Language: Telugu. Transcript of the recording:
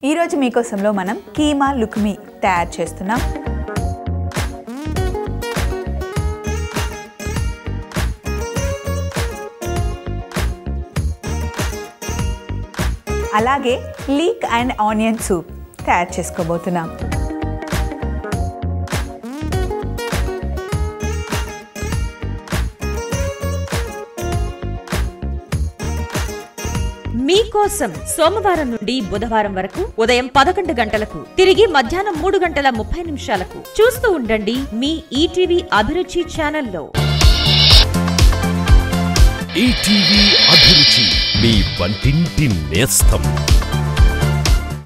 ఈరోజు మీకోసంలో మనం కీమా లుక్మి తయారు చేస్తున్నాం అలాగే లీక్ అండ్ ఆనియన్ సూప్ తయారు చేసుకోబోతున్నాం మీకోసం సోమవారం నుండి బుధవారం వరకు ఉదయం పదకొండు గంటలకు తిరిగి మధ్యాహ్నం మూడు గంటల ముప్పై నిమిషాలకు చూస్తూ ఉండండి మీ ఈటీవీ అభిరుచి ఛానల్లో ఈటీవీ అభిరుచి మీ వంటింటి నేస్తం